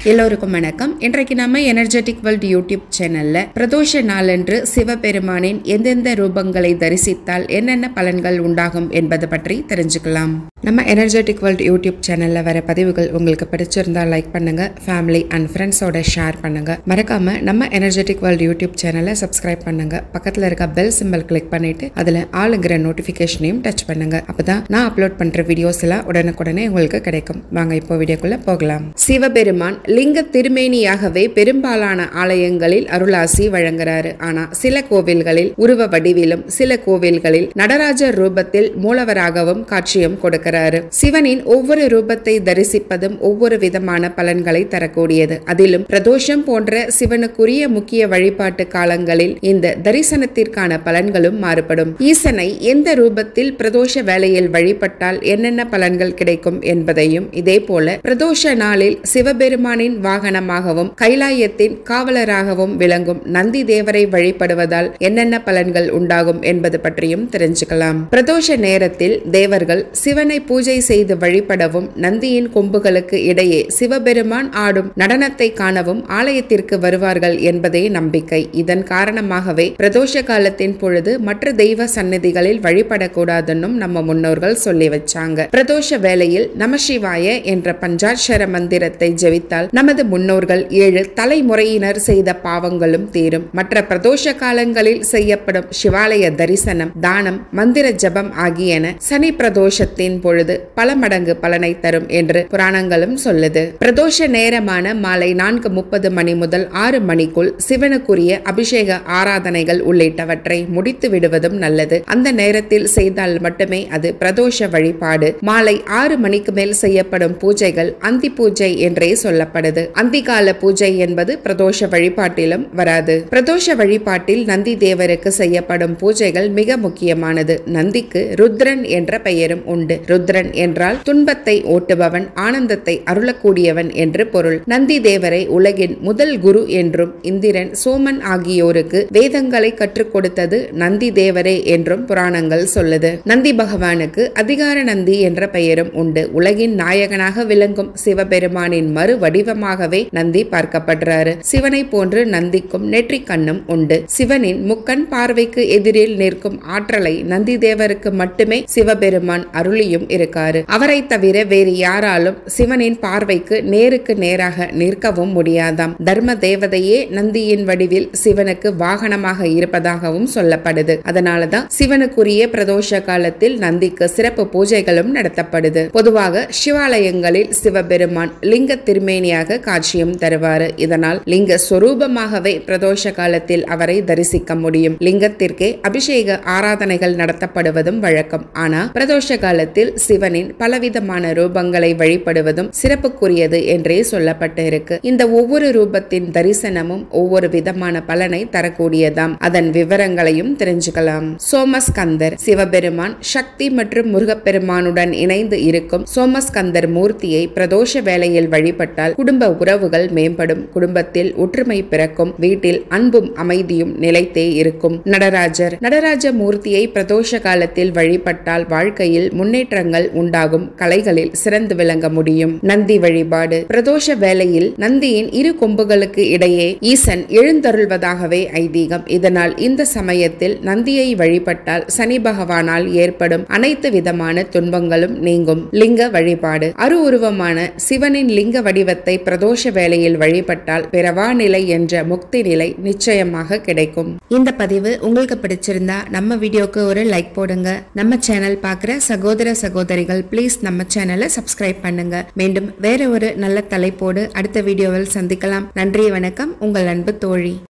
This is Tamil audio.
எல்லோருக்கும் வணக்கம் இன்றைக்கு நம்ம எனர்ஜெட்டிக் வேர்ல்ட் யூடியூப் சேனல்ல பிரதோஷ நாளன்று சிவபெருமானின் எந்தெந்த ரூபங்களை தரிசித்தால் என்னென்ன பலன்கள் உண்டாகும் என்பது பற்றி தெரிஞ்சுக்கலாம் நம்ம எனர்ஜெட்டிக் வேர்ல்ட் யூடியூப் சேனல்ல வர பதிவுகள் உங்களுக்கு பிடிச்சிருந்தா லைக் பண்ணுங்க ஃபேமிலி அண்ட் ஃப்ரெண்ட்ஸோட ஷேர் பண்ணுங்க மறக்காம நம்ம எனர்ஜெட்டிக் வேர்ல்ட் யூடியூப் சேனலை சப்ஸ்கிரைப் பண்ணுங்க பக்கத்துல இருக்க பெல் சிம்பல் கிளிக் பண்ணிட்டு அதுல ஆளுங்கிற நோட்டிபிகேஷனையும் டச் பண்ணுங்க அப்பதான் நான் அப்லோட் பண்ற வீடியோஸ் எல்லாம் உடனுக்குடனே உங்களுக்கு கிடைக்கும் வாங்க இப்போ வீடியோக்குள்ள போகலாம் சிவபெருமான் லிங்க திருமேனியாகவே பெரும்பாலான ஆலயங்களில் அருளாசி வழங்குறாரு ஆனா சில கோவில்களில் உருவ வடிவிலும் சில கோவில்களில் நடராஜர் ரூபத்தில் மூலவராகவும் காட்சியும் கொடுக்கிறாரு சிவனின் ஒவ்வொரு ரூபத்தை தரிசிப்பதும் ஒவ்வொரு விதமான பலன்களை தரக்கூடியது அதிலும் பிரதோஷம் போன்ற சிவனுக்குரிய முக்கிய வழிபாட்டு காலங்களில் இந்த தரிசனத்திற்கான பலன்களும் மாறுபடும் ஈசனை எந்த ரூபத்தில் பிரதோஷ வேளையில் வழிபட்டால் என்னென்ன பலன்கள் கிடைக்கும் என்பதையும் இதே போல பிரதோஷ நாளில் சிவபெருமானின் வாகனமாகவும் கைலாயத்தின் காவலராகவும் விளங்கும் நந்தி தேவரை வழிபடுவதால் என்னென்ன பலன்கள் உண்டாகும் என்பது பற்றியும் தெரிஞ்சுக்கலாம் பிரதோஷ நேரத்தில் தேவர்கள் சிவனை பூஜை செய்து வழிபடவும் நந்தியின் கொம்புகளுக்கு இடையே சிவபெருமான் ஆடும் நடனத்தை காணவும் ஆலயத்திற்கு வருவார்கள் என்பதே நம்பிக்கை இதன் காரணமாகவே பிரதோஷ காலத்தின் பொழுது மற்ற தெய்வ சன்னதிகளில் வழிபடக்கூடாதுன்னும் நம்ம முன்னோர்கள் சொல்லி வச்சாங்க பிரதோஷ வேளையில் நமசிவாய என்ற பஞ்சாட்சர மந்திரத்தை ஜெபித்தால் நமது முன்னோர்கள் ஏழு தலைமுறையினர் செய்த பாவங்களும் தீரும் மற்ற பிரதோஷ காலங்களில் செய்யப்படும் சிவாலய தரிசனம் தானம் மந்திர ஜபம் ஆகியன சனி பிரதோஷத்தின் பொழுது பல மடங்கு பலனை தரும் என்று புராணங்களும் சொல்லுது பிரதோஷ நேரமான மாலை நான்கு முப்பது மணி முதல் ஆறு மணிக்குள் சிவனுக்குரிய அபிஷேக ஆராதனைகள் உள்ளிட்டவற்றை முடித்து விடுவதும் நல்லது அந்த நேரத்தில் செய்தால் மட்டுமே அது பிரதோஷ வழிபாடு மாலை ஆறு மணிக்கு மேல் செய்யப்படும் பூஜைகள் அந்தி பூஜை என்றே சொல்லப்படுது அந்திகால பூஜை என்பது பிரதோஷ வழிபாட்டிலும் வராது பிரதோஷ வழிபாட்டில் நந்தி தேவருக்கு செய்யப்படும் பூஜைகள் மிக முக்கியமானது நந்திக்கு ருத்ரன் என்ற பெயரும் உண்டு ருத்ரன் என்றால் துன்பத்தை ஓட்டுபவன் ஆனந்தத்தை அருளக்கூடியவன் என்று பொருள் நந்தி தேவரை உலகின் முதல் குரு என்றும் இந்திரன் சோமன் ஆகியோருக்கு வேதங்களை கற்றுக் கொடுத்தது நந்தி தேவரே என்றும் புராணங்கள் சொல்லுது நந்தி பகவானுக்கு அதிகார நந்தி என்ற பெயரும் உண்டு உலகின் நாயகனாக விளங்கும் சிவபெருமானின் மறு வடிவமாகவே நந்தி பார்க்கப்படுறாரு சிவனை போன்று நந்திக்கும் நெற்றிக் கண்ணும் உண்டு சிவனின் முக்கண் பார்வைக்கு எதிரில் நிற்கும் ஆற்றலை நந்தி தேவருக்கு மட்டுமே சிவபெருமான் அருளியும் இருக்காரு அவரை தவிர வேறு யாராலும் சிவனின் பார்வைக்கு நேருக்கு நேராக நிற்கவும் முடியாதாம் தர்ம தேவதையே நந்தியின் வடிவில் சிவனுக்கு வாகனமாக இருப்பதாகவும் சொல்லப்படுது அதனாலதான் சிவனுக்குரிய பிரதோஷ காலத்தில் நந்திக்கு சிறப்பு பூஜைகளும் நடத்தப்படுது பொதுவாக சிவாலயங்களில் சிவபெருமான் லிங்க திருமேனியாக காட்சியும் தருவாரு இதனால் லிங்க சொரூபமாகவே பிரதோஷ காலத்தில் அவரை தரிசிக்க முடியும் லிங்கத்திற்கே அபிஷேக ஆராதனைகள் நடத்தப்படுவதும் வழக்கம் ஆனா பிரதோஷ காலத்தில் சிவனின் பலவிதமான ரூபங்களை வழிபடுவதும் சிறப்புக்குரியது என்றே சொல்லப்பட்டு இருக்கு இந்த ஒவ்வொரு ரூபத்தின் தரிசனமும் ஒவ்வொரு விதமான பலனை தரக்கூடியதாம் அதன் விவரங்களையும் தெரிஞ்சுக்கலாம் சோமஸ்கந்தர் சிவபெருமான் சக்தி மற்றும் முருகப்பெருமானுடன் இணைந்து இருக்கும் சோமஸ்கந்தர் மூர்த்தியை பிரதோஷ வேளையில் வழிபட்டால் குடும்ப உறவுகள் மேம்படும் குடும்பத்தில் ஒற்றுமை பிறக்கும் வீட்டில் அன்பும் அமைதியும் நிலைத்தே இருக்கும் நடராஜர் நடராஜ மூர்த்தியை பிரதோஷ காலத்தில் வழிபட்டால் வாழ்க்கையில் முன்னேற்றங்கள் உண்டாகும் கலைகளில் சிறந்து விளங்க முடியும் நந்தி வழிபாடு பிரதோஷ வேளையில் நந்தியின் இரு கொம்புகளுக்கு இடையே ஈசன் எழுந்தருள்வதாகவே ஐதீகம் இதனால் இந்த சமயத்தில் நந்தியை வழிபட்டால் சனி பகவானால் ஏற்படும் அனைத்து விதமான துன்பங்களும் நீங்கும் லிங்க வழிபாடு அரு உருவமான சிவனின் லிங்க வடிவத்தை பிரதோஷ வேளையில் வழிபட்டால் பிறவா நிலை என்ற முக்தி நிலை நிச்சயமாக கிடைக்கும் இந்த பதிவு உங்களுக்கு பிடிச்சிருந்தா நம்ம வீடியோக்கு ஒரு லைக் போடுங்க நம்ம சேனல் பார்க்குற சகோதர சகோதரிகள் ப்ளீஸ் நம்ம சேனலை சப்ஸ்கிரைப் பண்ணுங்க மீண்டும் வேற ஒரு நல்ல தலைப்போடு அடுத்த வீடியோவில் சந்திக்கலாம் நன்றி வணக்கம் உங்கள் அன்பு தோழி